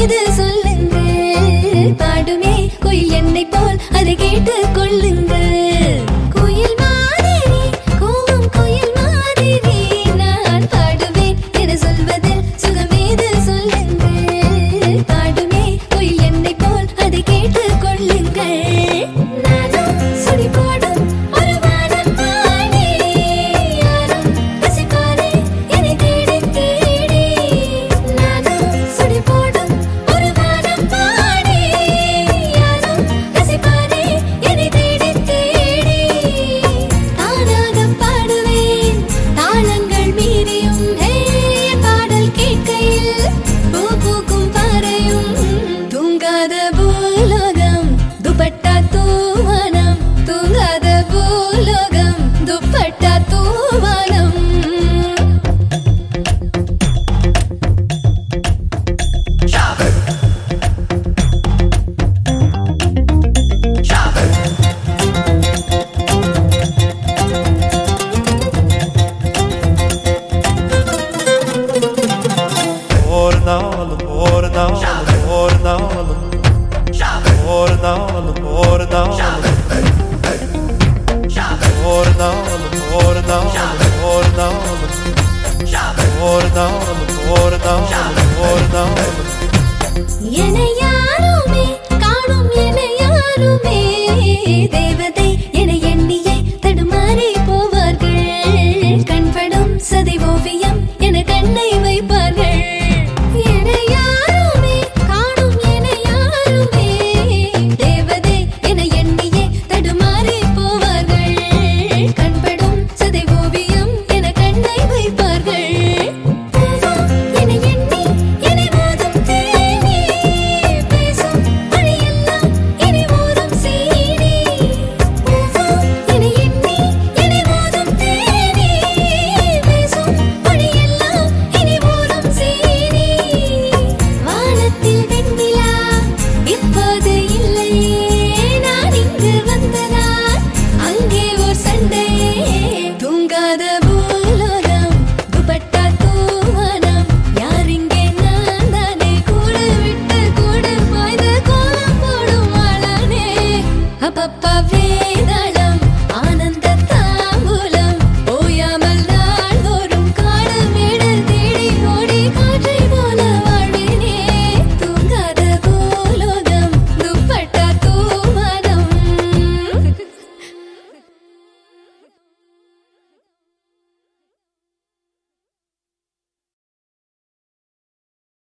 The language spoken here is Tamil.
சுகமேது சொல்லுங்கள் பாடுமே குயில் என்னை போல் அதை கேட்டு கொள்ளுங்கள் குயில் மாதிரி கூவும் குயில் மாதிரி நான் பாடுவேன் என சொல்வதில் சுகமேது சொல்லுங்கள் பாடுமே குயில் என்னை போல் அதை கேட்டு கொள்ளுங்கள் நானும் சுடி போடும் ஒரு வானம் பாடி யாரும் ரசிப்பாரே என்னை தேடி தேடி நானும் சுடி போடும் ஒரு வானம் பாடி யாரும் ரசிப்பாரே என்னை தேடி தேடி தானாக பாடுவேன் தாளங்கள் மீறியும் ஹே பாடல் கேட்கையில் பூ பூக்கும் பாறையும் தூங்காத பூலோகம் துப்பட்டா தூவானம் தூங்காத பூலோகம் dupatta தூவானம் Ornalım, ornalım, ornalım Ornalım, ornalım Ornalım, ornalım, ornalım Ornalım, ornalım, ornalım என யாருமே காணும் என யாருமே தேவதை